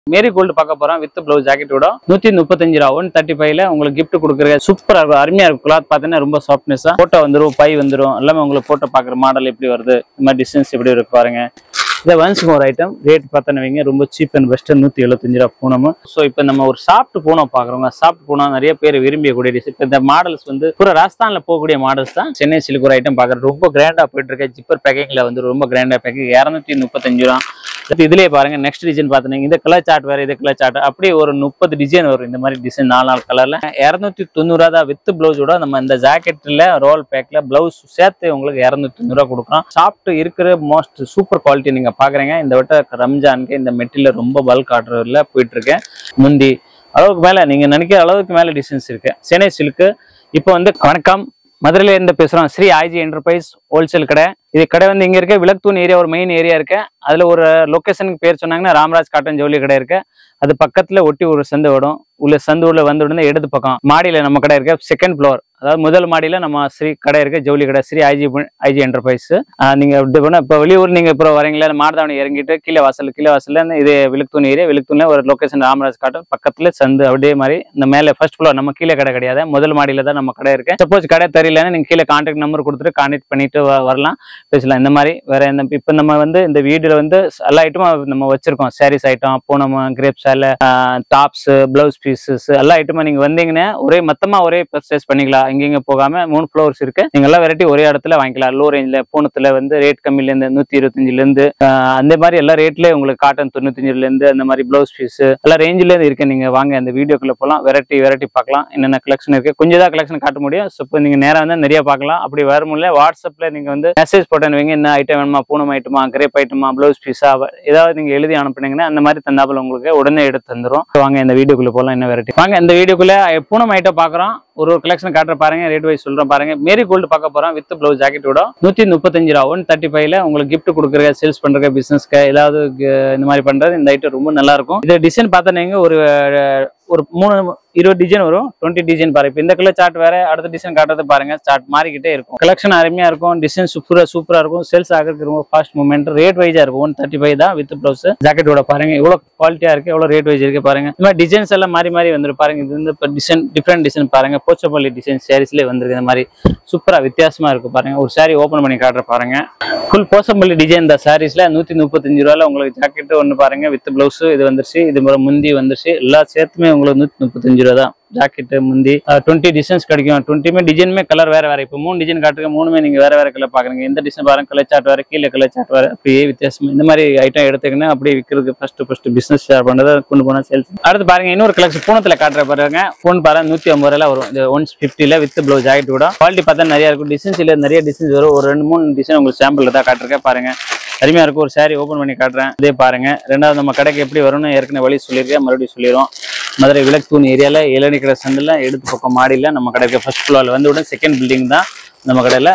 மேரி gold பார்க்க போறோம் with blouse ஜாக்கெட்டோட நூத்தி முப்பத்தஞ்சு ரூபா ஒன் தேர்ட்டி ஃபைவ்ல உங்களுக்கு gift கொடுக்குற சூப்பரா இருக்கும் அருமையா இருக்கும் கிளாத் பார்த்தீங்கன்னா ரொம்ப சாஃப்ட்னஸா போட்டோ வந்துரும் பை வந்துரும் எல்லாமே உங்களுக்கு போட்டோ பார்க்குற மாடல் எப்படி வருது இந்த மாதிரி டிஸ்டன்ஸ் எப்படி இருக்கு பாருங்க இதை ஒன்ஸ் மோர் ஐட்டம் ரேட் பார்த்தோன்னு வைங்க ரொம்ப சீப் அண்ட் பெஸ்ட் நூற்றி எழுபத்தஞ்சு ரூபா பூனம் ஸோ இப்போ நம்ம ஒரு சாப்பிட்டு பூனம் பார்க்குறோங்க சாப்பிட்டு பூனம் நிறைய பேர் விரும்பியக்கூடிய டிஷ் இப்போ இந்த மாடல்ஸ் வந்து பூரா ராஜஸ்தானில் போகக்கூடிய மாடல்ஸ் தான் சென்னை சில்க் ஒரு ஐட்டம் பார்க்குறது ரொம்ப கிராண்டாக போயிட்டு இருக்கு ஜிப்பர் பேக்கிங்கில் வந்து ரொம்ப கிராண்டாக பேக்கிங் இரநூத்தி முப்பத்தஞ்சு ரூபா அடுத்து இதுலயே பாருங்க நெக்ஸ்ட் டிசைன் பாத்தீங்கன்னா இந்த கலர் சார்ட் வேற இது கலர் சார்ட் அப்படியே ஒரு முப்பது டிசைன் வரும் இந்த மாதிரி டிசைன் நாலு நாலு கலர்ல இரநூத்தி தொண்ணூறுவா தான் வித் பிளவுஸோட நம்ம இந்த ஜாக்கெட்ல ரோல் பேக்ல பிளவுஸ் சேர்த்து உங்களுக்கு இரநூத்தி தொண்ணூறுவா கொடுக்குறோம் சாப்பிட்டு இருக்கிற மோஸ்ட் சூப்பர் குவாலிட்டி நீங்க பாக்குறீங்க இந்த வட்ட ரம்ஜானுக்கு இந்த மெட்டீரியல் ரொம்ப பல்க் ஆர்டர்ல போயிட்டு இருக்கேன் முந்தி அளவுக்கு மேல நீங்க நினைக்கிற அளவுக்கு மேல டிசைன்ஸ் இருக்கு சென்னை சில்க்கு இப்போ வந்து வணக்கம் மதுரையில இருந்து பேசுறோம் ஸ்ரீ ஐஜி என்டர்பிரைஸ் ஹோல்சேல் கடை இது கடை வந்து இங்க இருக்க விளக்தூன் ஏரியா ஒரு மெயின் ஏரியா இருக்கு அதுல ஒரு லொகேஷனுக்கு பேர் சொன்னாங்கன்னா ராமராஜ் காட்டன் ஜவுளி கடை இருக்கு அது பக்கத்துல ஒட்டி ஒரு சந்து விடும் உள்ள சந்து உள்ள வந்த உடனே இடது பக்கம் மாடியில நம்ம கடை இருக்கு செகண்ட் ஃப்ளோர் அதாவது முதல் மாடியில நம்ம ஸ்ரீ கடை இருக்கு ஜவுளி கடை ஸ்ரீ ஐஜி ஐஜி என்டர்பிரைஸ் நீங்க இப்படி பண்ணா இப்போ வெளியூர் நீங்க இப்போ வரீங்களா மாடதாவணி இறங்கிட்டு கீழே வாசல் கீழே வாசல்ல இருந்து இது விழுத்தூன் ஏரியா விழுத்தூன்ல ஒரு லொகேஷன் ராமராஜ் காட்டன் பக்கத்துல சந்து அப்படியே மாதிரி இந்த மேலே ஃபர்ஸ்ட் ஃப்ளோர் நம்ம கீழே கடை கிடையாது முதல் மாடியில தான் நம்ம கடை இருக்கு சப்போஸ் கடை தெரியலன்னா நீங்க கீழே கான்டாக்ட் நம்பர் கொடுத்துட்டு கான்டாக்ட் பண்ணிட்டு வ- வரலாம் பேசலாம் இந்த மாதிரி வேற எந்த இப்போ நம்ம வந்து இந்த வீடியோல வந்து எல்லா ஐட்டமும் நம்ம வச்சிருக்கோம் சாரீஸ் ஐட்டம் பூனம் கிரேப் சேலை டாப்ஸ் பிளவுஸ் பீசஸ் எல்லா ஐட்டமும் நீங்க வந்தீங்கன்னா ஒரே மொத்தமா ஒரே பர்ச்சேஸ் பண்ணிக்கலாம் இங்க போகாம மூணு ஃப்ளோர்ஸ் இருக்கு நீங்க எல்லா வெரைட்டி ஒரே இடத்துல வாங்கிக்கலாம் லோ ரேஞ்சில் பூனத்துல வந்து ரேட் கம்மியில இருந்து நூத்தி இருபத்தஞ்சுல இருந்து ஆஹ் அந்த மாதிரி எல்லா ரேட்லயே உங்களுக்கு காட்டன் தொண்ணூத்தஞ்சுல இருந்து அந்த மாதிரி பிளவுஸ் பீஸ் எல்லா ரேஞ்சில இருந்து இருக்கு நீங்க வாங்க அந்த வீடியோக்குள்ள போலாம் வெரைட்டி வெரைட்டி பார்க்கலாம் என்னென்ன கலெக்ஷன் இருக்கு கொஞ்சம் தான் கலெக்ஷன் காட்ட முடியும் ஸோ இப்போ நீங்க நேரா வந்து நிறைய பார்க்கலாம் அப்படி வர முடியல வாட்ஸ்அப்ல நீங்க வந்து மெசேஜ் போட்டேன்னு வைங்க என்ன ஐட்டம் வேணுமா பூனம் ஐட்டமா கிரேப் ஐட்டமா பிளவுஸ் பீஸா ஏதாவது நீங்க எழுதி அனுப்புனீங்கன்னா அந்த மாதிரி தந்தாப்புல உங்களுக்கு உடனே எடுத்து தந்துரும் So வாங்க இந்த வீடியோக்குள்ள போலாம் என்ன வெரைட்டி வாங்க இந்த வீடியோக்குள்ள பூனம் ஐட்டம் பார்க்குறோம் ஒரு ஒரு கலெக்ஷன் காட்டுற பாருங்க ரேட் வைஸ் சொல்றேன் பாருங்க மேரி கோல்டு பார்க்க போறோம் வித் பிளவுஸ் ஜாக்கெட்டோட நூத்தி முப்பத்தஞ்சு ரூபா ஒன் தேர்ட்டி ஃபைவ்ல உங்களுக்கு gift கொடுக்குற சேல்ஸ் பண்ற பிசினஸ்க்கு ஏதாவது க- இந்த மாதிரி பண்றது இந்த ஐட்டம் ரொம்ப நல்லா இருக்கும் இது டிசைன் பார்த்தீங்க ஒரு அஹ், ஒரு மூணு இருபது டிசைன் வரும் டுவெண்ட்டி டிசைன் பாருங்க இப்போ இந்த கலர் சார்ட் வேற அடுத்த டிசைன் காட்டுறது பாருங்க சார்ட் மாறிக்கிட்டே இருக்கும் கலெக்ஷன் அருமையா இருக்கும் டிசைன் சூப்பரா சூப்பரா இருக்கும் சேல்ஸ் ஆகிறதுக்கு ரொம்ப ஃபாஸ்ட் மூமெண்ட் ரேட் வைஸா இருக்கும் ஒன் தேர்ட்டி ஃபைவ் தான் வித் பிளவுஸ் ஜாக்கெட்டோட பாருங்க எவ்வளவு குவாலிட்டியா இருக்கு எவ்வளவு ரேட் வைஸ் இருக்கு பாருங்க இந்த மாதிரி டிசைன்ஸ் எல்லாம் மாறி மாறி வந்துரு பாருங்க இது வந்து இப்போ டிசைன் டிஃப்ரெண்ட் டிசைன் பாருங்க போச்சப்பள்ளி டிசைன் சாரீஸ்லேயே வந்திருக்கு இந்த மாதிரி சூப்பரா வித்தியாசமா இருக்கு பாருங்க ஒரு saree ஓபன் பண்ணி காட்டுற பாருங்க ஃபுல் போசம்பள்ளி டிசைன் இந்த சாரீஸ்ல நூத்தி முப்பத்தஞ்சு ரூபால உங்களுக்கு ஜாக்கெட் ஒன்று பாருங்க வித் பிளவுஸ் இது வந்துருச்சு இது முறை முந்தி வந்துருச்சு எல்லா சேர்த்துமே உங்களுக்கு நூத்தி முப்பத்தஞ்சு ரூபா தான் ஜாக்கெட் முந்தி டுவெண்ட்டி டிசைன்ஸ் கிடைக்கும் டுவெண்ட்டிமே டிசைனுமே கலர் வேற வேற இப்போ மூணு டிசைன் காட்டுங்க மூணுமே நீங்க வேற வேற கலர் பாக்குறீங்க இந்த டிசைன் பாருங்க கலர் சார்ட் வேற கீழே கலர் சார்ட் வேற அப்படியே வித்தியாசம் இந்த மாதிரி ஐட்டம் எடுத்துக்கினா அப்படியே விற்கிறதுக்கு ஃபர்ஸ்ட் ஃபர்ஸ்ட் பிசினஸ் ஷேர் பண்றதை கொண்டு போனா சேல்ஸ் அடுத்து பாருங்க இன்னொரு கலெக்ஷன் பூனத்துல காட்டுற பாருங்க பூன் பாருங்க நூத்தி ஐம்பது ரூபாய் வரும் இது ஒன் ஃபிஃப்டில வித் ப்ளவுஸ் ஜாக்கெட் கூட குவாலிட்டி பார்த்தா நிறைய இருக்கும் டிசைன்ஸ் இல்ல நிறைய டிசைன்ஸ் வரும் ஒரு ரெண்டு மூணு டிசைன் உங்களுக்கு சாம்பிள் தான் காட்டிருக்கேன் பாருங்க அருமையா இருக்கும் ஒரு saree ஓபன் பண்ணி காட்டுறேன் இதே பாருங்க ரெண்டாவது நம்ம கடைக்கு எப்படி வரும்னு ஏற்கனவே வழி சொல்லியிருக்கேன் மறுபடியும் சொல்லிடுவோம் மதுரை விளக்குத்தூண் ஏரியால இளநீ கடை சந்தில் எடுத்து பக்கம் மாடியில் நம்ம கடைக்கு ஃபர்ஸ்ட் ஃப்ளோரில் வந்து உடனே செகண்ட் பில்டிங் தான் நம்ம கடையில்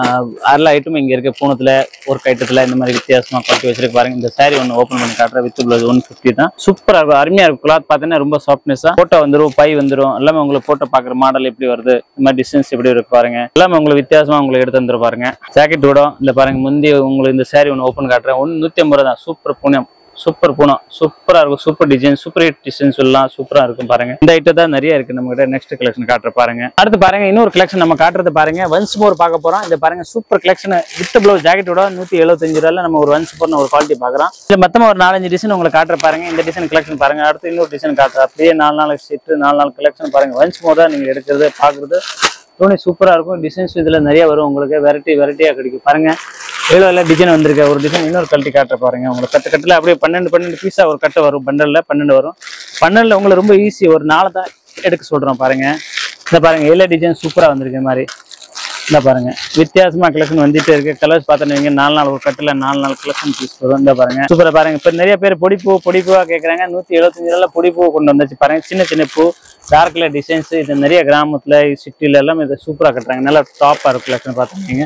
எல்லா ஐட்டமும் இங்கே இருக்க பூனத்தில் ஒர்க் ஐட்டத்தில் இந்த மாதிரி வித்தியாசமாக குவாலிட்டி வச்சிருக்கு பாருங்க இந்த saree ஒன்று ஓப்பன் பண்ணி காட்டுறேன் வித் ப்ளவுஸ் ஒன் ஃபிஃப்டி தான் சூப்பராக இருக்கும் அருமையாக இருக்கும் கிளாத் பார்த்தீங்கன்னா ரொம்ப சாஃப்ட்னஸாக ஃபோட்டோ வந்துடும் பை வந்துடும் எல்லாமே உங்களுக்கு ஃபோட்டோ பார்க்குற மாடல் எப்படி வருது இந்த மாதிரி டிஸ்டன்ஸ் எப்படி இருக்கு பாருங்க எல்லாமே உங்களுக்கு வித்தியாசமாக உங்களுக்கு எடுத்து வந்துரும் பாருங்க ஜாக்கெட் கூட இந்த பாருங்க முந்தி உங்களுக்கு இந்த saree ஒன்று ஓப்பன் காட்டுறேன் ஒன்று நூற்றி ஐம்பது ரூபா தான் சூப்பர் பூனம் சூப்பர் பூனம் சூப்பரா இருக்கும் super design super hit design சொல்லலாம் சூப்பரா இருக்கும் பாருங்க இந்த ஐட்டம் தான் நிறைய இருக்கு நம்ம கிட்ட நெக்ஸ்ட் கலெக்ஷன் காட்டுற பாருங்க அடுத்து பாருங்க இன்னொரு கலெக்ஷன் நம்ம காட்டுறது பாருங்க ஒன்ஸ் மோர் பார்க்க போறோம் இந்த பாருங்க சூப்பர் கலெக்ஷன் வித் ப்ளவுஸ் ஜாக்கெட்டோட நூத்தி எழுபத்தஞ்சு ரூபாயில நம்ம ஒரு ஒன்ஸ் போர்னு ஒரு குவாலிட்டி பாக்குறோம் இது மொத்தமா ஒரு நாலஞ்சு டிசைன் உங்களுக்கு காட்டுற பாருங்க இந்த டிசைன் கலெக்ஷன் பாருங்க அடுத்து இன்னொரு டிசைன் காட்டுற அப்படியே நாலு நாலு செட்டு நாலு நாலு கலெக்ஷன் பாருங்க ஒன்ஸ் மோர் தான் நீங்க எடுக்கிறது பாக்குறது துணி சூப்பரா இருக்கும் டிசைன்ஸ் இதுல நிறைய வரும் உங்களுக்கு வெரைட்டி வெரைட்டியா கிடைக்கும் பாருங்க எவ்வளோ டிசைன் வந்திருக்கு ஒரு டிசைன் இன்னொரு கழட்டி காட்டுற பாருங்க உங்களுக்கு கட்டு கட்டில் அப்படியே பன்னெண்டு பன்னெண்டு பீஸா ஒரு கட்டு வரும் பண்டல்ல பன்னெண்டு வரும் பன்னெண்டுல உங்களுக்கு ரொம்ப ஈஸி ஒரு நாளை தான் எடுக்க சொல்றோம் பாருங்க இந்த பாருங்க எல்லா டிசைன் சூப்பரா வந்திருக்கு இந்த மாதிரி இந்த பாருங்க வித்தியாசமா கலெக்ஷன் வந்துட்டே இருக்கு கலர்ஸ் பார்த்தீங்க நாலு நாள் ஒரு கட்டுல நாலு நாள் கலெக்ஷன் பீஸ் வரும் இந்த பாருங்க சூப்பரா பாருங்க இப்ப நிறைய பேர் பொடிப்பூ பொடிப்பூவா கேக்குறாங்க நூத்தி எழுபத்தஞ்சு ரூபாய் பொடிப்பூ கொண்டு வந்தாச்சு பாருங்க சின்ன சின்ன பூ டார்க் கலர் டிசைன்ஸ் இது நிறைய கிராமத்துல சிட்டில எல்லாம் இதை சூப்பரா கட்டுறாங்க நல்லா டாப்பா இருக்கும் கலெக்ஷன் பார்த்துருக்கீங்க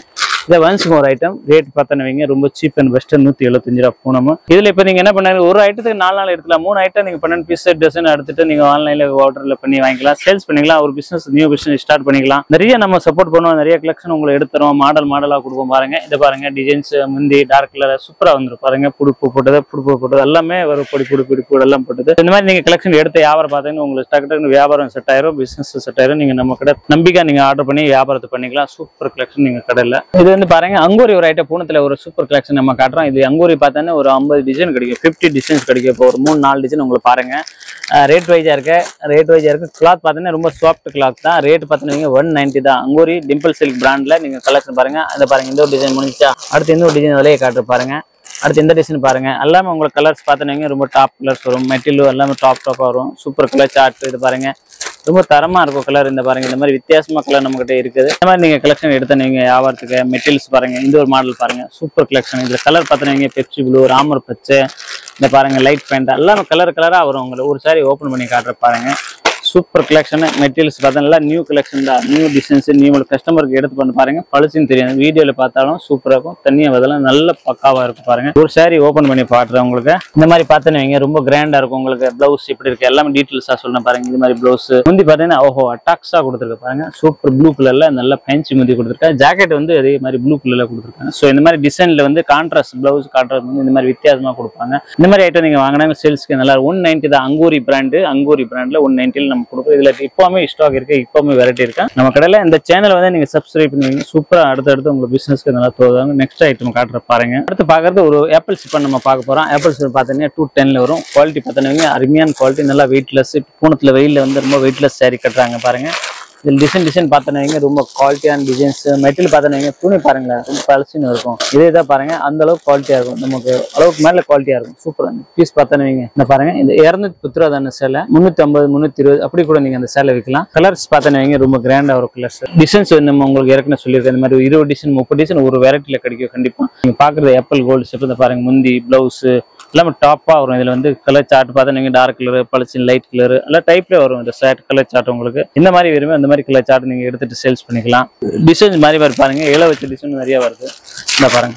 இதை ஒன்ஸ் ஒரு ஐட்டம் ரேட் பார்த்தோன்னு வைங்க ரொம்ப சீப் அண்ட் பெஸ்ட் நூத்தி எழுபத்தஞ்சு ரூபா பூனமும் இதுல இப்ப நீங்க என்ன பண்ணாங்க ஒரு ஐட்டத்துக்கு நாலு நாள் எடுக்கலாம் மூணு ஐட்டம் நீங்க பன்னெண்டு பீஸ் டசன் எடுத்துட்டு நீங்க ஆன்லைன்ல ஆர்டர்ல பண்ணி வாங்கிக்கலாம் சேல்ஸ் பண்ணிக்கலாம் ஒரு பிசினஸ் நியூ பிசினஸ் ஸ்டார்ட் பண்ணிக்கலாம் நிறைய நம்ம சப்போர்ட் பண்ணுவோம் நிறைய கலெக்ஷன் உங்களுக்கு எடுத்துறோம் மாடல் மாடலா கொடுப்போம் பாருங்க இதை பாருங்க டிசைன்ஸ் முந்தி டார்க் கலர் சூப்பரா வந்துரும் பாருங்க புடுப்பு போட்டது புடுப்பு போட்டது எல்லாமே ஒரு பொடி பொடி பொடி பொடி எல்லாம் போட்டது இந்த மாதிரி நீங்க கலெக்ஷன் எடுத்து வியாபாரம் பார்த்தீங்கன்னா உங்களுக்கு டக்கு டக்குனு வியாபாரம் செட் ஆயிரும் பிசினஸ் செட் ஆயிரும் நீங்க நம்ம கடை நம்பிக்கை நீங்க ஆர்டர் பண்ணி வியாபாரத்தை பண்ணிக்கலாம் சூப்பர் கலெக்ஷன் நீங்க கடையில இது வந்து பாருங்க அங்கூரி ஒரு ஐட்டம் பூனத்துல ஒரு சூப்பர் கலெக்ஷன் நம்ம காட்டுறோம் இது அங்கூரி பார்த்தோன்னா ஒரு ஐம்பது டிசைன் கிடைக்கும் ஃபிஃப்டி டிசைன்ஸ் கிடைக்கும் இப்போ ஒரு மூணு நாலு டிசைன் உங்களுக்கு பாருங்க ரேட் வைஸா இருக்கு ரேட் வைஸா இருக்கு கிளாத் பார்த்தீங்கன்னா ரொம்ப சாஃப்ட் கிளாத் தான் ரேட் பார்த்தீங்கன்னா ஒன் நைன்டி தான் அங்கூரி டிம்பிள் சில்க் பிராண்ட்ல நீங்க கலெக்ஷன் பாருங்க அந்த பாருங்க இந்த ஒரு டிசைன் முடிஞ்சா அடுத்து இந்த ஒரு டிசைன் விலையை காட்டுற பாருங்க அடுத்து இந்த டிசைன் பாருங்க எல்லாமே உங்களுக்கு கலர்ஸ் பார்த்தீங்கன்னா ரொம்ப டாப் கலர்ஸ் வரும் மெட்டீரியல் எல்லாமே டாப் டாப்பாக வரும் சூப்பர் கலர் சார்ட் இது பாருங்க ரொம்ப தரமா இருக்கும் கலர் இந்த பாருங்க இந்த மாதிரி வித்தியாசமா கலர் நம்ம கிட்ட இருக்குது இந்த மாதிரி நீங்க கலெக்ஷன் எடுத்து நீங்க வியாபாரத்துக்கு மெட்டீரியல்ஸ் பாருங்க இந்த ஒரு மாடல் பாருங்க சூப்பர் கலெக்ஷன் இதுல கலர் பார்த்தீங்கன்னா பெப்சி ப்ளூ ராமர் பச்சை இந்த பாருங்க லைட் பேண்ட் எல்லாமே கலர் கலரா வரும் உங்களுக்கு ஒரு சாரி ஓப்பன் பண்ணி காட்டுற பாருங்க சூப்பர் கலெக்ஷன் மெட்டீரியல்ஸ் பார்த்தா நியூ கலெக்ஷன் தான் நியூ டிசைன்ஸ் நியூ கஸ்டமருக்கு எடுத்து பண்ணி பாருங்க பளிச்சுன்னு தெரியும் வீடியோல பார்த்தாலும் சூப்பரா இருக்கும் தண்ணியை பதிலாக நல்ல பக்காவா இருக்கும் பாருங்க ஒரு சாரி ஓப்பன் பண்ணி பாட்டுறேன் உங்களுக்கு இந்த மாதிரி பார்த்தேன்னு வைங்க ரொம்ப கிராண்டா இருக்கும் உங்களுக்கு பிளவுஸ் இப்படி இருக்கு எல்லாமே டீட்டெயில்ஸா சொல்றேன் பாருங்க இந்த மாதிரி பிளவுஸ் முந்தி பார்த்தீங்கன்னா ஓஹோ அட்டாக்ஸா கொடுத்துருக்கு பாருங்க சூப்பர் ப்ளூ கலர்ல நல்ல ஃபேன்சி முந்தி கொடுத்துருக்காங்க ஜாக்கெட் வந்து அதே மாதிரி ப்ளூ கலர்ல கொடுத்துருக்காங்க ஸோ இந்த மாதிரி டிசைன்ல வந்து கான்ட்ராஸ்ட் பிளவுஸ் கான்ட்ராஸ்ட் வந்து இந்த மாதிரி வித்தியாசமா கொடுப்பாங்க இந்த மாதிரி ஐட்டம் நீங்க வாங்கினாங்க சேல்ஸ்க்கு நல்லா ஒன் நைன்டி தான் அங்கூரி பிராண்டு அங்கூரி பிராண்ட்ல ஒன் நைன்ட்டில நம்ம கொடுக்குறோம் இதுல இப்பவுமே ஸ்டாக் இருக்கு இப்பவுமே வெரைட்டி இருக்கு நம்ம கடையில இந்த சேனலை வந்து நீங்க சப்ஸ்கிரைப் பண்ணுவீங்க சூப்பரா அடுத்தடுத்து உங்களுக்கு பிசினஸ்க்கு நல்லா தோதாங்க நெக்ஸ்ட் ஐட்டம் காட்டுற பாருங்க அடுத்து பாக்குறது ஒரு ஆப்பிள் சிப்பன் நம்ம பார்க்க போறோம் ஆப்பிள் சிப்பன் பார்த்தீங்கன்னா டூ டென்ல வரும் குவாலிட்டி பார்த்தீங்கன்னா அருமையான குவாலிட்டி நல்லா வெயிட்லெஸ் பூனத்துல வெயில்ல வந்து ரொம்ப வெயிட்லெஸ் saree கட்டுறாங்க பாருங்க இதில் டிசைன் டிசைன் பார்த்தோன்னீங்க ரொம்ப குவாலிட்டியான டிசைன்ஸ் மெட்டீரியல் பார்த்தோன்னீங்க துணி பாருங்களேன் ரொம்ப பழசுன்னு இருக்கும் இதே தான் பாருங்க அந்த அளவுக்கு குவாலிட்டியா இருக்கும் நமக்கு அளவுக்கு மேல குவாலிட்டியா இருக்கும் சூப்பரா பீஸ் பார்த்தோன்னீங்க இந்த பாருங்க இந்த இரநூத்தி பத்து ரூபா தானே சேலை முந்நூற்றி ஐம்பது முந்நூற்றி இருபது அப்படி கூட நீங்க அந்த சேலை விற்கலாம் கலர்ஸ் பார்த்தோன்னீங்க ரொம்ப கிராண்டா ஒரு கலர்ஸ் டிசைன்ஸ் நம்ம உங்களுக்கு ஏற்கனவே சொல்லியிருக்கேன் இந்த மாதிரி ஒரு இருபது டிசைன் முப்பது டிசைன் ஒரு வெரைட்டில கிடைக்கும் கண்டிப்பா நீங்க பாக்குறது ஆப்பிள் கோல்டு ஷேப் இந்த பாருங்க முந்தி பிளவுஸ் எல்லாமே டாப்பா வரும் இதுல வந்து கலர் சார்ட் பார்த்தா நீங்க டார்க் கலர் பளிச்சு லைட் கலர் எல்லாம் டைப்ல வரும் இந்த ஷர்ட் கலர் சார்ட் உங்களுக்கு இந்த மாதிரி விரும்பி அந்த மாதிரி கலர் சார்ட் நீங்க எடுத்துட்டு சேல்ஸ் பண்ணிக்கலாம் டிசைன்ஸ் மாதிரி வரும் பாருங்க இலை வச்ச டிசைன் நிறைய வருது இந்த பாருங்க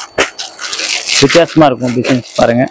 வித்தியாசமா இருக்கும் டிசைன்ஸ் பாருங்க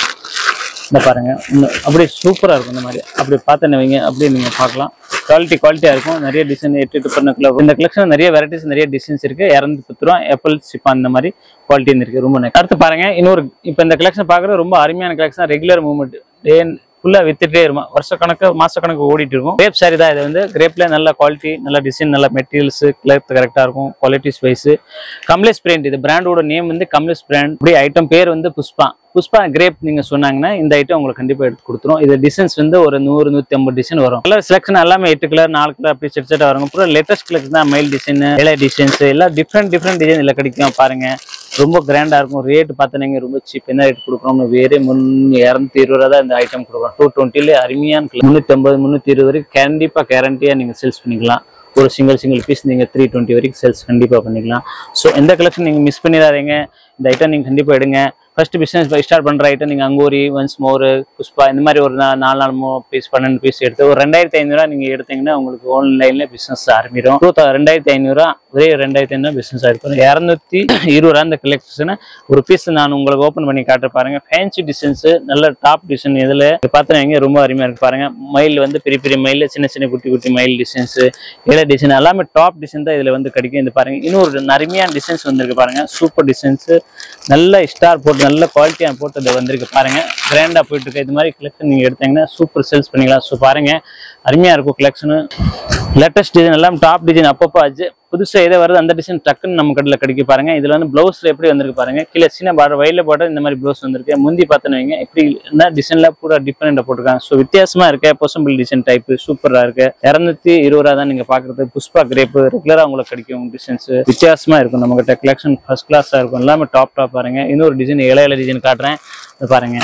இந்த பாருங்க இன்னும் அப்படியே சூப்பரா இருக்கும் இந்த மாதிரி அப்படி பார்த்தேன்னு வைங்க அப்படியே நீங்க பார்க்கலாம் குவாலிட்டி குவாலிட்டியா இருக்கும் நிறைய டிசைன் எட்டு எட்டு பண்ண கிலோ இந்த கலெக்ஷன் நிறைய வெரைட்டிஸ் நிறைய டிசைன்ஸ் இருக்கு இரநூத்தி பத்து ரூபா ஆப்பிள் சிப்பான் இந்த மாதிரி குவாலிட்டி இருக்கு ரொம்ப nice. அடுத்து பாருங்க இன்னொரு இப்போ இந்த கலெக்ஷன் பார்க்குறது ரொம்ப அருமையான கலெக்ஷன் ரெகுலர் மூவ்மெண்ட் டே ஃபுல்லா வித்துட்டே இருக்கும் வருஷ கணக்கு மாச கணக்கு ஓடிட்டு இருக்கும் கிரேப் சாரி தான் இது வந்து கிரேப்ல நல்ல குவாலிட்டி நல்ல டிசைன் நல்ல மெட்டீரியல்ஸ் கிளர்த் கரெக்டா இருக்கும் குவாலிட்டிஸ் வைஸ் கம்லேஷ் பிராண்ட் இது பிராண்டோட நேம் வந்து கம்லேஷ் பிராண்ட் இப்படி ஐட்டம் பேர் வந்து புஷ்பா புஷ்பா கிரேப் நீங்க சொன்னாங்கன்னா இந்த ஐட்டம் உங்களுக்கு கண்டிப்பா எடுத்து கொடுத்துரும் இது டிசைன்ஸ் வந்து ஒரு நூறு நூத்தி ஐம்பது டிசைன் வரும் கலர் செலக்ஷன் எல்லாமே எட்டு கலர் நாலு கலர் அப்படி செட் செட்டா வரும் அப்புறம் லேட்டஸ்ட் கலர் தான் மைல் டிசைன் இலை டிசைன்ஸ் எல்லாம் டிஃப்ரெண்ட் டிஃப்ரெண்ட் டிசைன் இதுல கிடைக்கும் பாருங்க ரொம்ப கிராண்டா இருக்கும் ரேட் பார்த்தீங்கன்னா ரொம்ப சீப் என்ன ரேட் கொடுக்குறோம்னு வேறே முன் இரநூத்தி இருபது ரூபா தான் இந்த ஐட்டம் கொடுக்குறோம் டூ டுவெண்ட்டில அருமையான முந்நூற்றி ஐம்பது முந்நூற்றி இருபது வரைக்கும் கண்டிப்பா கேரண்டியா நீங்க சேல்ஸ் பண்ணிக்கலாம் ஒரு சிங்கிள் சிங்கிள் பீஸ் நீங்க த்ரீ டுவெண்ட்டி வரைக்கும் சேல்ஸ் கண்டிப்பா பண்ணிக்கலாம் ஸோ எந்த கலெக்ஷன் நீங்க மிஸ் பண்ணிடாதீங்க இந்த ஐட்டம் நீங்க கண்டிப்பா எடுங்க ஃபர்ஸ்ட் பிசினஸ் ஸ்டார்ட் பண்ற ஐட்டம் நீங்க அங்கூரி ஒன்ஸ் மோர் புஷ்பா இந்த மாதிரி ஒரு நா- நாலு நாலு மூ பீஸ் பன்னெண்டு பீஸ் எடுத்து ஒரு ரெண்டாயிரத்தி ஐநூறுரூவா நீங்க எடுத்தீங்கன்னா உங்களுக்கு ஆன்லைன்ல பிசினஸ் ஆரம்பிடும் டூ ரெண்டாயிரத்தி ஐநூறுரூவா ஒரே ரெண்டாயிரத்தி ஐநூறு பிசினஸ் ஆயிருக்கும் இரநூத்தி இருபது ரூபா இந்த கலெக்ஷன் ஒரு பீஸ் நான் உங்களுக்கு ஓப்பன் பண்ணி காட்டுற பாருங்க ஃபேன்சி டிசைன்ஸ் நல்ல டாப் டிசைன் இதுல பார்த்தீங்கன்னா ரொம்ப அருமையா இருக்கு பாருங்க மயில் வந்து பெரிய பெரிய மயில் சின்ன சின்ன குட்டி குட்டி மயில் டிசைன்ஸ் இலை டிசைன் எல்லாமே டாப் டிசைன் தான் இதுல வந்து கிடைக்கும் இந்த பாருங்க இன்னொரு அருமையான டிசைன்ஸ் வந்திருக்கு பாருங்க சூப்பர் டிசைன்ஸ் நல்ல ஸ்டார் போட்டு நல்ல குவாலிட்டியாக போட்டு இது வந்திருக்கு பாருங்க கிராண்டா போயிட்டு இருக்கு இது மாதிரி கலெக்ஷன் நீங்க எடுத்தீங்கன்னா சூப்பர் சேல்ஸ் பண்ணிக்கலாம் ஸோ பாருங்க அருமையா இருக்கும் கலெக்ஷனு லேட்டஸ்ட் டிசைன் எல்லாம் டாப் டிசைன் அப்பப்போ அஜ் புதுசா எதை வருது அந்த டிசைன் டக்குன்னு நம்ம கடையில் கிடைக்க பாருங்க இதுல வந்து பிளவுஸ்ல எப்படி வந்திருக்கு பாருங்க கீழே சின்ன பாட வயல போட்ட இந்த மாதிரி பிளவுஸ் வந்திருக்கு முந்தி பார்த்தோன்னு வைங்க இப்படி இந்த டிசைன்ல பூரா டிஃப்ரெண்டா போட்டிருக்காங்க ஸோ வித்தியாசமா இருக்கு பொசம்பிள் டிசைன் டைப் சூப்பரா இருக்கு இரநூத்தி இருபது ரூபா தான் நீங்க பாக்குறது புஷ்பா கிரேப் ரெகுலரா உங்களுக்கு கிடைக்கும் டிசைன்ஸ் வித்தியாசமா இருக்கும் நம்ம கிட்ட கலெக்ஷன் ஃபர்ஸ்ட் கிளாஸா இருக்கும் எல்லாமே டாப் டாப் பாருங்க இன்னொரு டிசைன் இலையில டிசைன் காட்டுறேன் இது பாருங்க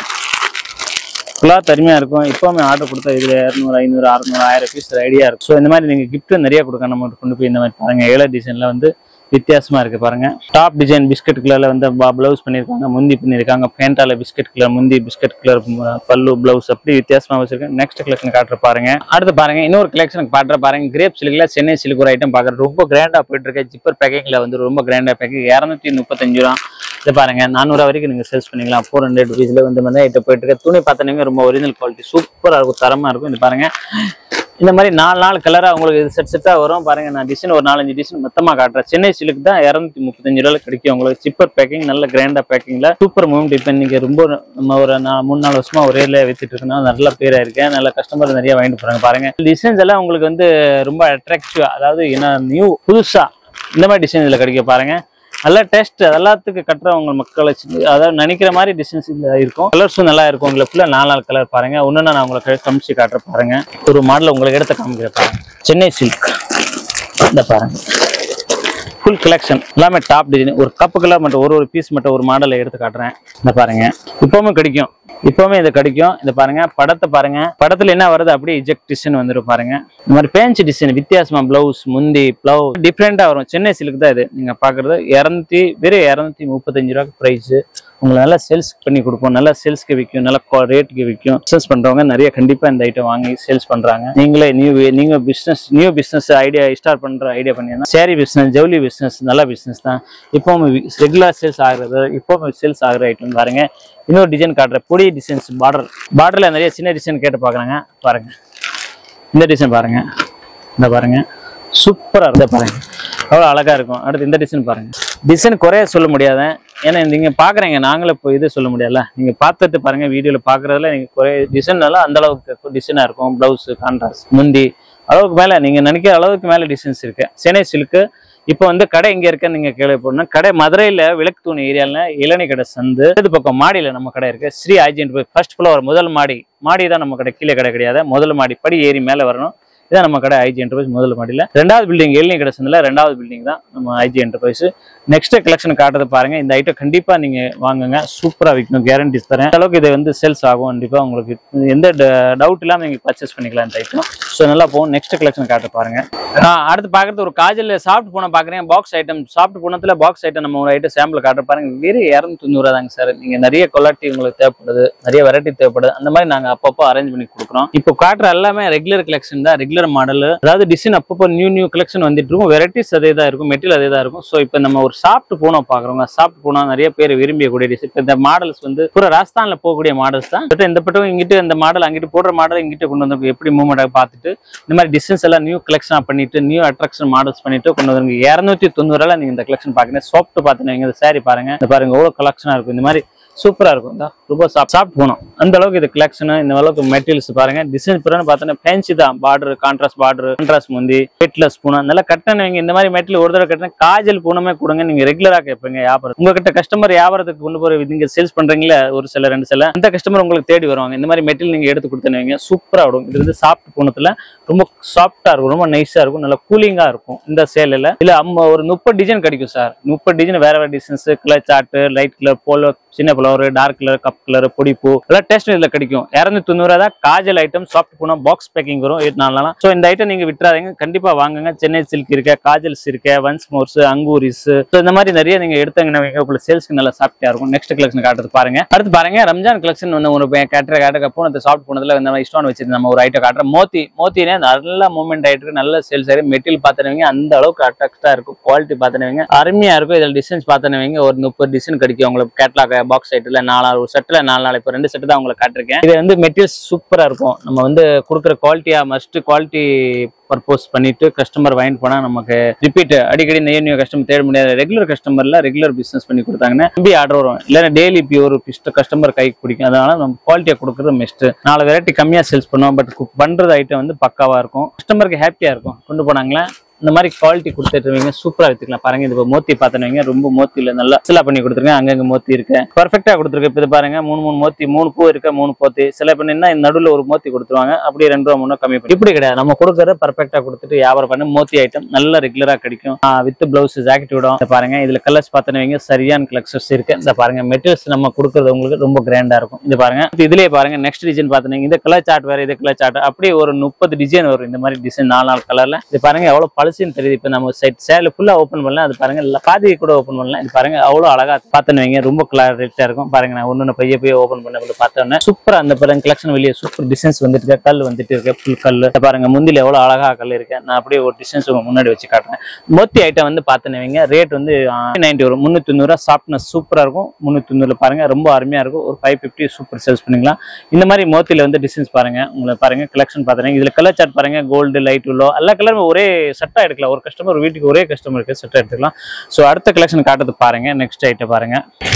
கிளாத் அருமையா இருக்கும் இப்போவுமே ஆர்டர் கொடுத்தா இதுல இரநூறு ஐநூறு அறுநூறு ஆயிரம் பீஸ் ஐடியா இருக்கும் ஸோ இந்த மாதிரி நீங்க gift நிறைய கொடுக்க நம்ம கொண்டு போய் இந்த மாதிரி பாருங்க ஏழை டிசைன்ல வந்து வித்தியாசமா இருக்கு பாருங்க டாப் டிசைன் பிஸ்கட் கலர்ல வந்து பிளவுஸ் பண்ணிருக்காங்க முந்தி பண்ணிருக்காங்க பேண்டால பிஸ்கட் கலர் முந்தி பிஸ்கட் கலர் பல்லு பிளவுஸ் அப்படி வித்தியாசமா வச்சிருக்கேன் நெக்ஸ்ட் கலெக்ஷன் காட்டுற பாருங்க அடுத்து பாருங்க இன்னொரு கலெக்ஷன் காட்டுற பாருங்க கிரேப் சில்க்ல சென்னை சில்க் ஒரு ஐட்டம் பாக்குறது ரொம்ப கிராண்டா போயிட்டு இருக்கு ஜிப்பர் பேக்கிங்ல வந்து ரொம்ப கிராண்டா பேக்கிங் இரநூத்தி முப்பத்தஞ்சு ரூபா இது பாருங்க நானூறு வரைக்கும் நீங்க சேல்ஸ் பண்ணிக்கலாம் ஃபோர் ஹண்ட்ரட் ருபீஸ்ல வந்து வந்து ஐட்டம் போயிட்டு இருக்கு துணி பார்த்தீங்கன்னா ரொம்ப ஒரிஜினல் குவாலிட்டி சூப்பரா இருக்கும் தரமா இருக்கும் இது பாருங்க இந்த மாதிரி நாலு நாலு கலரா உங்களுக்கு இது செட் செட்டா வரும் பாருங்க நான் டிசைன் ஒரு நாலஞ்சு டிசைன் மொத்தமா காட்டுறேன் சென்னை சிலுக்கு தான் இரநூத்தி முப்பத்தஞ்சு ரூபாய் கிடைக்கும் உங்களுக்கு சிப்பர் பேக்கிங் நல்ல கிராண்டா பேக்கிங்ல சூப்பர் மூமெண்ட் இப்போ நீங்க ரொம்ப நம்ம ஒரு நா- மூணு நாலு வருஷமா ஒரே வித்துட்டு இருக்கோம் நல்ல பேரா இருக்கேன் நல்ல கஸ்டமர் நிறைய வாங்கிட்டு போறாங்க பாருங்க டிசைன்ஸ் எல்லாம் உங்களுக்கு வந்து ரொம்ப அட்ராக்டிவ் அதாவது என்ன நியூ புதுசா இந்த மாதிரி டிசைன் இதுல கிடைக்க பாருங்க நல்ல டேஸ்ட் எல்லாத்துக்கும் கட்டுறவங்க மக்களை சின்ன- அதாவது நினைக்கிற மாதிரி டிசைன்ஸ் இதுல இருக்கும் கலர்ஸும் நல்லா இருக்கும் உங்களுக்கு ஃபுல்லாக நாலு நாலு கலர் பாருங்க ஒன்று நான் உங்களுக்கு காமிச்சு காட்டுற பாருங்க ஒரு மாடல் உங்களுக்கு எடுத்து காமிக்கிற பாருங்க சென்னை சில்க் இந்த பாருங்க ஃபுல் கலெக்ஷன் எல்லாமே டாப் டிசைன் ஒரு கப்புக்கெல்லாம் மட்டும் ஒரு ஒரு பீஸ் மட்டும் ஒரு மாடலை எடுத்து காட்டுறேன் இந்த பாருங்க இப்பவுமே கிடைக்கும் இப்பவுமே இது கிடைக்கும் இது பாருங்க படத்தை பாருங்க படத்துல என்ன வருது அப்படியே இஜெக்ட் டிசைன் வந்துடும் பாருங்க இந்த மாதிரி பேஞ்ச் டிசைன் வித்தியாசமா பிளவுஸ் முந்தி பிளவு டிஃப்ரெண்டா வரும் சென்னை சில்க் தான் இது நீங்க பாக்குறது இரநூத்தி வெறும் இரநூத்தி முப்பத்தஞ்சு ரூபாய்க்கு பிரைஸ் உங்களுக்கு நல்லா சேல்ஸ் பண்ணி கொடுப்போம் நல்லா சேல்ஸ்க்கு விற்கும் நல்லா ரேட்டுக்கு விற்கும் பிசினஸ் பண்றவங்க நிறைய கண்டிப்பா இந்த ஐட்டம் வாங்கி சேல்ஸ் பண்றாங்க நீங்களே நியூ நீங்க business new business idea start பண்ற ஐடியா பண்ணீங்கன்னா சேரீ பிசினஸ் ஜவுளி பிசினஸ் நல்ல பிசினஸ் தான் இப்போ ரெகுலர் சேல்ஸ் ஆகுறது இப்போ சேல்ஸ் ஆகுற ஐட்டம் பாருங்க இன்னொரு டிசைன் காட்டுற பொடி டிசைன்ஸ் பார்டர் பார்டர்ல நிறைய சின்ன டிசைன் கேட்டு பாக்குறாங்க பாருங்க இந்த டிசைன் பாருங்க இந்த பாருங்க சூப்பரா இருக்கு இதை பாருங்க எவ்வளவு அழகா இருக்கும் அடுத்து இந்த டிசைன் பாருங்க டிசைன் குறைய சொல்ல முடியாத ஏன்னா நீங்க பாக்குறீங்க நாங்களும் இப்போ இது சொல்ல முடியாதுல்ல நீங்க பார்த்துட்டு பாருங்க வீடியோல பாக்குறதுல நீங்க குறைய டிசைன் எல்லாம் அந்த அளவுக்கு டிசைனா இருக்கும் பிளவுஸ் கான்ட்ராஸ்ட் முந்தி அளவுக்கு மேல நீங்க நினைக்கிற அளவுக்கு மேல டிசைன்ஸ் இருக்கு சென்னை சில்க்கு இப்போ வந்து கடை எங்க இருக்குன்னு நீங்க கேள்விப்படணும் கடை மதுரையில விளக்கு தூண் ஏரியால இளநீ கடை சந்து இது பக்கம் மாடியில நம்ம கடை இருக்கு ஸ்ரீ ஐஜென்ட் போய் ஃபர்ஸ்ட் ஃப்ளோர் முதல் மாடி மாடி தான் நம்ம கடை கீழே கடை கிடையாது முதல் மாடி படி ஏறி மேல வரணும் இதான் நம்ம கடை ஐஜி என்டர்பிரைஸ் முதல் மாடியில் ரெண்டாவது பில்டிங் எழினி கடை சந்தில் ரெண்டாவது பில்டிங் தான் நம்ம ஐஜி என்டர்பிரைஸ் நெக்ஸ்ட் கலெக்ஷன் காட்டுறது பாருங்க இந்த ஐட்டம் கண்டிப்பா நீங்க வாங்குங்க சூப்பரா விற்கணும் கேரண்டிஸ் தரேன் இந்த அளவுக்கு இது வந்து சேல்ஸ் ஆகும் கண்டிப்பா உங்களுக்கு எந்த டவுட் இல்லாம நீங்க பர்ச்சேஸ் பண்ணிக்கலாம் இந்த ஐட்டம் ஸோ நல்லா போகும் நெக்ஸ்ட் கலெக்ஷன் காட்ட பாருங்க ஆ, அடுத்து பாக்குறது ஒரு காஜல் சாப்பிட்டு போன பாக்குறேன் பாக்ஸ் ஐட்டம் சாப்பிட்டு போனதுல பாக்ஸ் ஐட்டம் நம்ம ஒரு ஐட்டம் சாம்பிள் காட்ட பாருங்க வெறும் இரநூத்தி தொண்ணூறு தாங்க சார் நீங்க நிறைய குவாலிட்டி உங்களுக்கு தேவைப்படுது நிறைய வெரைட்டி தேவைப்படுது அந்த மாதிரி நாங்க அப்பப்போ அரேஞ்ச் பண்ணி கொடுக்குறோம் இப்போ காட்டுற எல்லாமே ரெகுலர் கலெக்ஷன் தான் ரெகுலர் மாடல் அதாவது டிசைன் அப்பப்போ நியூ நியூ கலெக்ஷன் வந்துட்டு இருக்கும் வெரைட்டிஸ் அதே தான் இருக்கும் மெட்டீரியல் அதே தான் இருக்கும் ஸோ இப்போ நம்ம ஒரு சாப்பிட்டு போனோம் பாக்குறவங்க சாப்பிட்டு போனா நிறைய பேர் விரும்பியக்கூடிய டிசைன் இப்போ இந்த மாடல்ஸ் வந்து பூரா ராஜஸ்தான்ல போகக்கூடிய மாடல்ஸ் தான் பட் இந்த பட்டம் இங்கிட்டு இந்த மாடல் அங்கிட்டு போடுற மாடல் இங்கிட்ட கொண்டு வந்து எப்படி மூவ்மெண்ட் பார்த்துட்டு இந்த மாதிரி டிசைன்ஸ் எல்லாம் நியூ கலெக்ஷன் பண்ணிட்டு நியூ அட்ராக்ஷன் மாடல்ஸ் பண்ணிட்டு கொண்டு வந்து இரநூத்தி தொண்ணூறுல நீங்க இந்த கலெக்ஷன் பாக்குறீங்க சாப்பிட்டு பார்த்துட்டு இந்த saree பாருங்க இந்த பாருங்க எவ்வளவு கலெக்ஷனா இருக்கும் இந்த மாதிரி சூப்பரா இருக்கும் இந்த ரொம்ப சாப் சாப்பிட்டு போனோம் அந்த அளவுக்கு இது கலெக்ஷன் இந்த அளவுக்கு மெட்டீரியல்ஸ் பாருங்க டிசைன் பிறகு பார்த்தோன்னா ஃபேன்சி தான் பார்டர் கான்ட்ராஸ்ட் பார்டர் கான்ட்ராஸ்ட் முந்தி வெட்லெஸ் பூனம் நல்லா கட்டணுவீங்க இந்த மாதிரி மெட்டீரியல் ஒரு தடவை கட்டினா காஜல் பூனமே கொடுங்க நீங்க ரெகுலரா கேட்பீங்க வியாபாரம் உங்ககிட்ட கஸ்டமர் வியாபாரத்துக்கு கொண்டு போற நீங்க சேல்ஸ் பண்றீங்களா ஒரு சில ரெண்டு சில அந்த கஸ்டமர் உங்களுக்கு தேடி வருவாங்க இந்த மாதிரி மெட்டீரியல் நீங்க எடுத்து கொடுத்துருவீங்க சூப்பரா இருக்கும் இது வந்து சாப்பிட்டு போனதுல ரொம்ப சாஃப்டா இருக்கும் ரொம்ப நைஸா இருக்கும் நல்லா கூலிங்கா இருக்கும் இந்த சேலையில இல்ல அம்ம ஒரு முப்பது டிசைன் கிடைக்கும் சார் முப்பது டிசைன் வேற வேற designs colour chart light colour போலோ சின்ன flower dark colour cup colour பொடி பூ எல்லாம் டேஸ்ட் இதுல கிடைக்கும் இரநூத்தி தொண்ணூறு தான் காஜல் ஐட்டம் சாஃப்ட் பூனா பாக்ஸ் பேக்கிங் வரும் எயிட் நாலாம் ஸோ இந்த ஐட்டம் நீங்க விட்டுறாதீங்க கண்டிப்பா வாங்குங்க சென்னை சில்க் இருக்க காஜல்ஸ் இருக்க ஒன்ஸ் மோர்ஸ் அங்கூரிஸ் ஸோ இந்த மாதிரி நிறைய நீங்க எடுத்தாங்கன்னா உங்களுக்கு சேல்ஸ்க்கு நல்லா சாஃப்டா இருக்கும் நெக்ஸ்ட் கலெக்ஷன் காட்டுறது பாருங்க அடுத்து பாருங்க ரம்ஜான் கலெக்ஷன் வந்து ஒரு கேட்டுற கேட்ட போனது சாஃப்ட் போனதுல இந்த மாதிரி ஸ்டோன் வச்சிருந்து நம்ம ஒரு ஐட்டம் காட்டுறோம் மோத்தி மோத்தினே நல்ல மூவ்மெண்ட் ஆயிட்டு இருக்கு நல்ல சேல்ஸ் ஆயிருக்கு மெட்டீரியல் பார்த்துனவங்க அந்த அளவுக்கு அட்ராக்டா இருக்கும் குவாலிட்டி பார்த்துனவங்க அருமையா இருக்கும் இதில் டிசைன்ஸ் பார்த்துனவங்க ஒரு முப்பது டிசைன் கிடைக்கும் உங்களுக்கு கேட்லாக் பாக்ஸ் ஐட்டில் நாலு ஒரு செட்டில் நாலு நாள் இப்போ ரெண்டு செட்டு தான் உங்களுக்கு காட்டிருக்கேன் இது வந்து மெட்டீரியல்ஸ் சூப்பரா இருக்கும் நம்ம வந்து கொடுக்குற குவாலிட்டியா மஸ்ட் குவாலிட்டி பர்போஸ் பண்ணிட்டு கஸ்டமர் வாங்கிட்டு போனா நமக்கு ரிப்பீட் அடிக்கடி நியூ நியூ கஸ்டமர் தேட முடியாது ரெகுலர் கஸ்டமர்ல ரெகுலர் பிசினஸ் பண்ணி கொடுத்தாங்கன்னா நம்பி ஆர்டர் வரும் இல்லைன்னா டெய்லி பியூர் கஸ்டமர் கைக்கு பிடிக்கும் அதனால நம்ம குவாலிட்டியா கொடுக்குறது பெஸ்ட் நாலு வெரைட்டி கம்மியா சேல்ஸ் பண்ணுவோம் பட் பண்றது ஐட்டம் வந்து பக்காவா இருக்கும் கஸ்டமருக்கு ஹாப்பியா இருக்கும் கொண்டு போனாங்களா இந்த மாதிரி குவாலிட்டி கொடுத்துட்டு சூப்பரா எடுத்துக்கலாம் பாருங்க இது இப்ப மோத்தி பார்த்தனவங்க ரொம்ப மோத்தில நல்லா சிலா பண்ணி கொடுத்துருக்கேன் அங்கங்க மோத்தி இருக்கு பர்ஃபெக்டா கொடுத்துருக்கு இப்ப இது பாருங்க மூணு மூணு மோத்தி மூணு பூ இருக்க மூணு போத்தி சில பண்ணா நடுவில் ஒரு மோத்தி கொடுத்துருவாங்க அப்படியே ரெண்டு ரூபா மூணு ரூபா கம்மி பண்ணி இப்படி கிடையாது நம்ம கொடுக்கறத பர்ஃபெக்டா கொடுத்துட்டு வியாபாரம் பண்ண மோத்தி ஐட்டம் நல்ல ரெகுலரா கிடைக்கும் வித் பிளவுஸ் ஜாக்கெட் விடும் இதை பாருங்க இதுல கலர்ஸ் பார்த்தனவங்க சரியான கலெக்ஷன்ஸ் இருக்கு இந்த பாருங்க மெட்டீரியல்ஸ் நம்ம கொடுக்கறது உங்களுக்கு ரொம்ப கிராண்டா இருக்கும் இது பாருங்க இதுலயே பாருங்க நெக்ஸ்ட் டிசைன் பார்த்தனீங்க இந்த கலர் சார்ட் வேற இது கலர் சார்ட் அப்படியே ஒரு முப்பது டிசைன் வரும் இந்த மாதிரி டிசைன் நாலு நாலு கலர்ல இது பாருங்க எவ்வளவு பழசு ஜர்சின்னு தெரியுது இப்போ நம்ம செட் சேலை ஃபுல்லா ஓப்பன் பண்ணலாம் அது பாருங்க இல்ல பாதி கூட ஓப்பன் பண்ணலாம் இது பாருங்க அவ்வளோ அழகா பார்த்துன்னு வைங்க ரொம்ப கிளாரிட்டியா இருக்கும் பாருங்க நான் ஒன்று பைய போய் ஓப்பன் பண்ண போது பார்த்தோன்னே சூப்பரா அந்த பாருங்க கலெக்ஷன் வெளியே சூப்பர் டிசைன்ஸ் வந்துட்டு இருக்கு கல் வந்துட்டு இருக்கு ஃபுல் கல் இதை பாருங்க முந்தில எவ்வளோ அழகா கல் இருக்கு நான் அப்படியே ஒரு டிசைன்ஸ் உங்க முன்னாடி வச்சு காட்டுறேன் மொத்தி ஐட்டம் வந்து பார்த்துன்னு வைங்க ரேட் வந்து நைன்டி வரும் முந்நூற்றி தொண்ணூறுவா சாஃப்ட்னஸ் சூப்பரா இருக்கும் முந்நூற்றி தொண்ணூறுல பாருங்க ரொம்ப அருமையா இருக்கும் ஒரு ஃபைவ் ஃபிஃப்டி சூப்பர் சேல்ஸ் பண்ணிக்கலாம் இந்த மாதிரி மோத்தில வந்து டிசைன்ஸ் பாருங்க உங்களை பாருங்க கலெக்ஷன் பாத்துறேன் இதுல கலர் சார்ட் பாருங்க கோல்டு லைட் உள்ளோ எல்லா கலரும் ஒரே செட்டா எடுக்கலாம் ஒரு கஸ்டமர் ஒரு வீட்டுக்கு ஒரே கஸ்டமருக்கு செட்டா எடுத்துக்கலாம் ஸோ அடுத்த கலெக்ஷன் காட்டுறது பாருங்க நெக்ஸ்ட் ஐட்டம் பாருங்க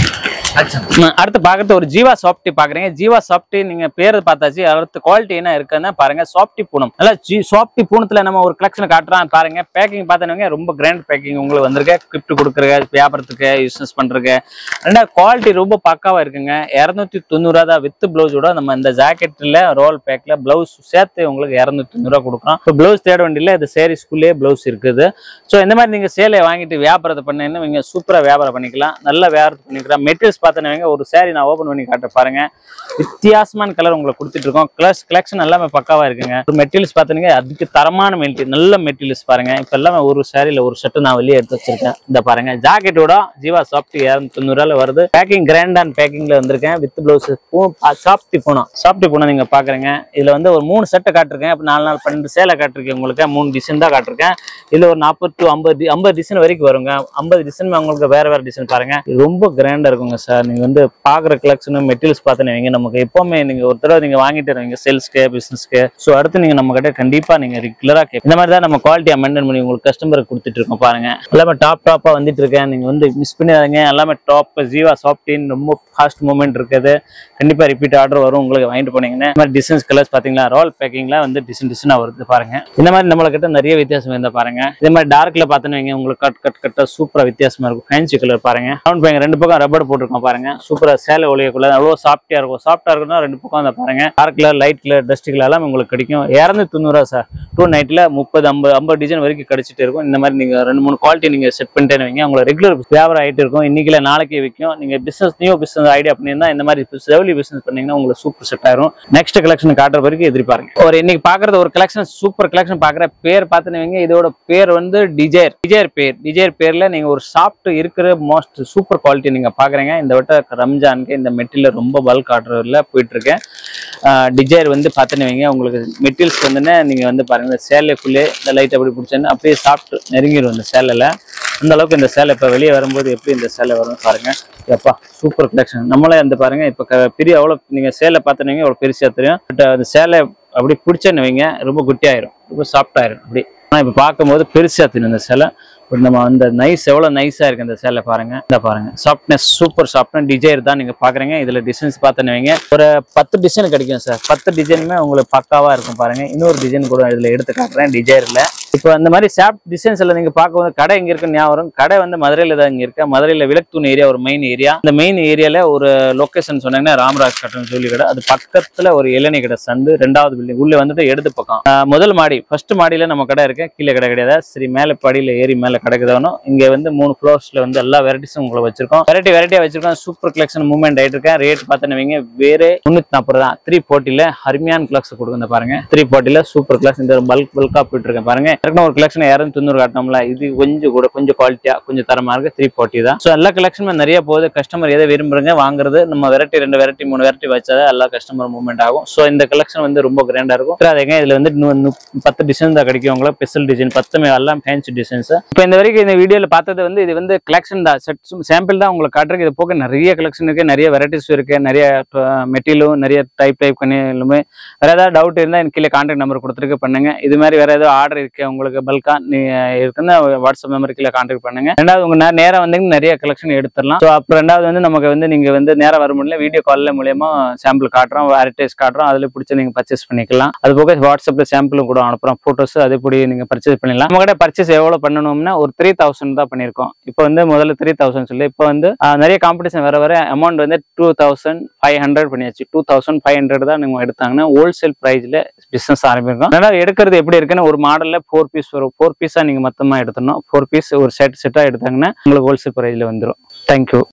ம், அடுத்து பாக்குறது ஒரு ஜீவா சாஃப்டி பாக்குறீங்க ஜீவா சாஃப்டி நீங்க பேர் பார்த்தாச்சு அடுத்து குவாலிட்டி என்ன இருக்குன்னு பாருங்க சாஃப்டி பூனம் நல்லா ஜி சாஃப்டி பூனத்துல நம்ம ஒரு கலெக்ஷன் காட்டுறோம் பாருங்க பேக்கிங் பார்த்தீங்கன்னா ரொம்ப கிராண்ட் பேக்கிங் உங்களுக்கு வந்திருக்கு கிஃப்ட் கொடுக்குறது வியாபாரத்துக்கு யூஸ்னஸ் பண்றதுக்கு ரெண்டாவது குவாலிட்டி ரொம்ப பக்காவா இருக்குங்க இரநூத்தி தொண்ணூறுவா தான் வித் பிளவுஸோட நம்ம இந்த ஜாக்கெட்ல ரோல் பேக்ல பிளவுஸ் சேர்த்து உங்களுக்கு இரநூத்தி தொண்ணூறுவா கொடுக்குறோம் இப்போ பிளவுஸ் தேட வேண்டியல இது சேரி ஸ்கூல்லே பிளவுஸ் இருக்குது ஸோ இந்த மாதிரி நீங்க சேலையை வாங்கிட்டு வியாபாரத்தை பண்ணீங்கன்னா நீங்க சூப்பரா வியாபாரம் பண்ணிக்கலாம் நல்ல வியாபாரம் பண்ணிக்கலாம் மெட்டீரியல்ஸ் பார்த்தீங்கன்னா ஒரு saree நான் ஓப்பன் பண்ணி காட்ட பாருங்க வித்தியாசமான கலர் உங்களுக்கு கொடுத்துட்டு இருக்கோம் கலர்ஸ் கலெக்ஷன் எல்லாமே பக்காவா இருக்குங்க மெட்டீரியல்ஸ் பார்த்தீங்கன்னா அதுக்கு தரமான மெட்டீரியல் நல்ல மெட்டீரியல்ஸ் பாருங்க இப்போ எல்லாமே ஒரு சாரியில் ஒரு ஷர்ட் நான் வெளியே எடுத்து வச்சிருக்கேன் இந்த பாருங்க ஜாக்கெட்டோட ஜீவா சாஃப்டி இரநூத்தொண்ணூறுல வருது பேக்கிங் கிராண்ட் அண்ட் பேக்கிங்ல வந்திருக்கேன் வித் பிளவுஸ் சாப்டி போனோம் சாப்டி போனோம் நீங்க பாக்குறீங்க இதுல வந்து ஒரு மூணு செட்டை காட்டிருக்கேன் இப்போ நாலு நாள் பன்னெண்டு சேலை காட்டிருக்கேன் உங்களுக்கு மூணு டிசைன் தான் காட்டிருக்கேன் இதுல ஒரு நாற்பது டு ஐம்பது டி- ஐம்பது டிசைன் வரைக்கும் வருங்க ஐம்பது டிசைன் உங்களுக்கு வேற வேற டிசைன் பாருங்க இது ரொம்ப கிராண்டா இருக்குங்க சார் நீங்க வந்து பாக்குற கலெக்ஷன் மெட்டீரியல்ஸ் பார்த்து வைங்க நமக்கு எப்பவுமே நீங்க ஒரு தடவை நீங்க வாங்கிட்டு இருவீங்க சேல்ஸ்க்கு பிசினஸ்க்கு ஸோ அடுத்து நீங்க நம்ம கிட்ட கண்டிப்பா நீங்க ரெகுலரா இந்த மாதிரி தான் நம்ம குவாலிட்டியா மெயின்டைன் பண்ணி உங்களுக்கு கஸ்டமருக்கு கொடுத்துட்டு இருக்கோம் பாருங்க எல்லாமே டாப் டாப்பா வந்துட்டு இருக்கேன் நீங்க வந்து மிஸ் பண்ணிடாதீங்க எல்லாமே டாப் ஜீவா சாஃப்டின் ரொம்ப ஃபாஸ்ட் மூவ்மெண்ட் இருக்குது கண்டிப்பா ரிப்பீட் ஆர்டர் வரும் உங்களுக்கு வாங்கிட்டு போனீங்கன்னா இந்த மாதிரி டிசைன்ஸ் கலர்ஸ் பாத்தீங்களா ரோல் பேக்கிங்ல வந்து டிசைன் டிசைனா வருது பாருங்க இந்த மாதிரி நம்மள கிட்ட நிறைய வித்தியாசம் இருந்தா பாருங்க இதே மாதிரி டார்க்ல பாத்தீங்கன்னா வைங்க, உங்களுக்கு கட் கட் கட்டா சூப்பரா வித்தியாசமா இருக்கும் ஃபேன்சி கலர் பாருங்க ரவுண்ட் பேங்க ரெண்டு பக்கம் ரப்பர் போட்டிருக்கோம் பாருங்க சூப்பரா சேலை ஒளியக்குள்ள அவ்வளவு சாஃப்டியா இருக்கும் சாஃப்டா இருக்குன்னா ரெண்டு பக்கம் அந்த பாருங்க dark colour light colour dust colour எல்லாம் உங்களுக்கு கிடைக்கும் இரநூத்தி தொண்ணூறுவா சார் டூ நைட்ல முப்பது ஐம்பது ஐம்பது டிசைன் வரைக்கும் கிடைச்சிட்டு இருக்கும் இந்த மாதிரி நீங்க ரெண்டு மூணு குவாலிட்டி நீங்க செட் பண்ணிட்டே வைங்க உங்களுக்கு ரெகுலர் வியாபாரம் ஆயிட்டு இருக்கும் இன்னைக்குல நாளைக்கு விற்கும் நீங்க பிசினஸ் நியூ பிசினஸ் ஐடியா பண்ணியிருந்தா இந்த மாதிரி ஜவுளி பிசினஸ் பண்ணீங்கன்னா உங்களுக்கு சூப்பர் செட் ஆயிரும் நெக்ஸ்ட் கலெக்ஷன் காட்டுற வரைக்கும் எதிர்பாருங்க ஒரு இன்னைக்கு பாக்குறது ஒரு கலெக்ஷன் சூப்பர் கலெக்ஷன் பாக்குற பேர் பார்த்துன்னு வைங்க இதோட பேர் வந்து டிஜைர் டிஜைர் பேர் டிஜைர் பேர்ல நீங்க ஒரு சாஃப்ட் இருக்கிற மோஸ்ட் சூப்பர் குவாலிட்டி நீங்க பாக்குறீங்க இந்த வட்ட ரம்ஜானுக்கு இந்த மெட்டீரியல் ரொம்ப பல்க் ஆர்டர்ல போயிட்டு இருக்கேன் டிஜைர் வந்து பார்த்துன்னு வைங்க உங்களுக்கு மெட்டீரியல்ஸ் வந்துன்னு நீங்க வந்து பாருங்க இந்த சேலைக்குள்ளே இந்த லைட் அப்படி பிடிச்சேன்னு அப்படியே சாப்பிட்டு நெருங்கிடும் இந்த சேலையில அந்த அளவுக்கு இந்த சேலை இப்போ வெளியே வரும்போது எப்படி இந்த சேலை வரும் பாருங்க எப்பா சூப்பர் கலெக்ஷன் நம்மளே அந்த பாருங்க இப்போ க- பெரிய அவ்வளோ நீங்க சேலை பார்த்துனீங்க அவ்வளோ பெருசா தெரியும் பட் அந்த சேலை அப்படி பிடிச்சேன்னு வைங்க ரொம்ப குட்டியாயிரும் ரொம்ப சாஃப்ட் ஆயிரும் அப்படி ஆனால் இப்போ பார்க்கும்போது பெருசா தெரியும் இந்த சேலை பட் நம்ம அந்த நைஸ் எவ்வளோ நைஸாக இருக்கு இந்த சேலை பாருங்க இந்த பாருங்க சாஃப்ட்னஸ் சூப்பர் சாஃப்ட்னஸ் டிசைர் தான் நீங்க பாக்குறீங்க இதுல டிசைன்ஸ் பார்த்துன்னு வைங்க ஒரு பத்து டிசைன் கிடைக்கும் சார் பத்து டிசைனுமே உங்களுக்கு பக்காவா இருக்கும் பாருங்க இன்னொரு டிசைன் கூட இதுல எடுத்து காட்டுறேன் டிசைர்ல இப்போ அந்த மாதிரி சாப் டிசைன்ஸ் எல்லாம் நீங்க பார்க்கும்போது கடை எங்க இருக்குன்னு ஞாபகம் வரும் கடை வந்து மதுரையில தான் இங்க இருக்கு மதுரையில விளக்குத்தூண் ஏரியா ஒரு மெயின் ஏரியா இந்த மெயின் ஏரியால ஒரு லொகேஷன் சொன்னாங்கன்னா ராமராஜ் கட்டன் சொல்லி கடை அது பக்கத்துல ஒரு இளநீ கடை சந்து ரெண்டாவது பில்டிங் உள்ள வந்துட்டு எடுத்து பக்கம் ஆஹ் முதல் மாடி ஃபர்ஸ்ட் மாடியில நம்ம கடை இருக்கு கீழே கடை கிடையாது சரி மேல படியில ஏறி மேல கிடக்குதானும் இங்க வந்து மூணு ஃப்ளோர்ஸ்ல வந்து எல்லா வெரைட்டிஸும் உங்களுக்கு வச்சிருக்கோம் வெரைட்டி வெரைட்டியா வச்சிருக்கோம் சூப்பர் கலெக்ஷன் மூவ்மெண்ட் ஆயிட்டு இருக்கேன் ரேட் பார்த்தேன்னு வைங்க வேறு முன்னூத்தி நாற்பது தான் த்ரீ போட்டியில அருமையான கிளாக்ஸ் கொடுங்க பாருங்க த்ரீ போட்டியில சூப்பர் கிளாஸ் இந்த பல்க் பல்கா போயிட்டு இருக்கேன் பாருங்க ஏற்கனவே ஒரு கலெக்ஷன் இரநூத்தி தொண்ணூறு காட்டினோம்ல இது கொஞ்சம் கூட கொஞ்சம் குவாலிட்டியா கொஞ்சம் தரமா இருக்கு த்ரீ போட்டி தான் ஸோ எல்லா கலெக்ஷனுமே நிறைய போகுது கஸ்டமர் எதை விரும்புறங்க வாங்குறது நம்ம வெரைட்டி ரெண்டு வெரைட்டி மூணு வெரைட்டி வச்சாதான் எல்லா கஸ்டமர் மூவ்மெண்ட் ஆகும் ஸோ இந்த கலெக்ஷன் வந்து ரொம்ப கிராண்டா இருக்கும் அதேங்க இதுல வந்து இன்னும் இன்னும் பத்து டிசைன் தான் கிடைக்கும் உங்களுக்கு ஸ்பெஷல் டிசைன் பத்துமே எல்லாம் ஃபேன்சி டிசைன்ஸ் இப்போ இந்த வரைக்கும் இந்த வீடியோல பார்த்தது வந்து இது வந்து கலெக்ஷன் தான் செட் சாம்பிள் தான் உங்களுக்கு காட்டுறதுக்கு இது போக நிறைய கலெக்ஷன் இருக்கு நிறைய வெரைட்டிஸ் இருக்கு நிறைய மெட்டீரியலும் நிறைய டைப் டைப் கண்ணிலுமே வேற ஏதாவது டவுட் இருந்தால் எனக்கு கீழே கான்டாக்ட் நம்பர் கொடுத்துருக்கு பண்ணுங்க இது மாதிரி வேற ஏதாவது ஆர்டர் இருக்கு உங்களுக்கு பல்கா நீ இருக்குன்னா வாட்ஸ்அப் நம்பர் கீழே கான்டாக்ட் பண்ணுங்க ரெண்டாவது உங்க நே- நேரா வந்தீங்கன்னா நிறைய கலெக்ஷன் எடுத்துடலாம் ஸோ அப்புறம் ரெண்டாவது வந்து நமக்கு வந்து நீங்க வந்து நேரா வர முடியல வீடியோ கால்ல மூலியமா சாம்பிள் காட்டுறோம் வெரைட்டிஸ் காட்டுறோம் அதுல பிடிச்ச நீங்க பர்ச்சேஸ் பண்ணிக்கலாம் அது போக வாட்ஸ்அப்ல சாம்பிளும் கூட அனுப்புறோம் போட்டோஸ் அது இப்படி நீங்க பர்ச்சேஸ் பண்ணிடலாம் நம்ம கிட்ட பர்ச்சேஸ் எவ்வளவு பண்ணணும்னா ஒரு த்ரீ தௌசண்ட் தான் பண்ணியிருக்கோம் இப்போ வந்து முதல்ல த்ரீ தௌசண்ட் சொல்லி இப்போ வந்து ஆஹ், நிறைய காம்படிஷன் வர வர அமௌண்ட் வந்து டூ தௌசண்ட் ஃபைவ் ஹண்ட்ரட் பண்ணியாச்சு டூ தௌசண்ட் ஃபைவ் ஹண்ட்ரட் தான் நீங்க எடுத்தாங்கன்னா ஹோல்சேல் ப்ரைஸ்ல பிசினஸ் ஆரம்பிக்கும் ரெண்டாவது எடுக்கிறது எப்படி இருக்குன்னு ஒரு மாடல்ல ஃபோர் பீஸ் வரும் ஃபோர் பீஸா நீங்க மொத்தமா எடுத்துடணும் ஃபோர் பீஸ் ஒரு செட் செட்டா எடுத்தாங்கன்னா உங்களுக்கு ஹோல்சேல் ப்ரைஸ்ல வந்துடும் தேங்க்யூ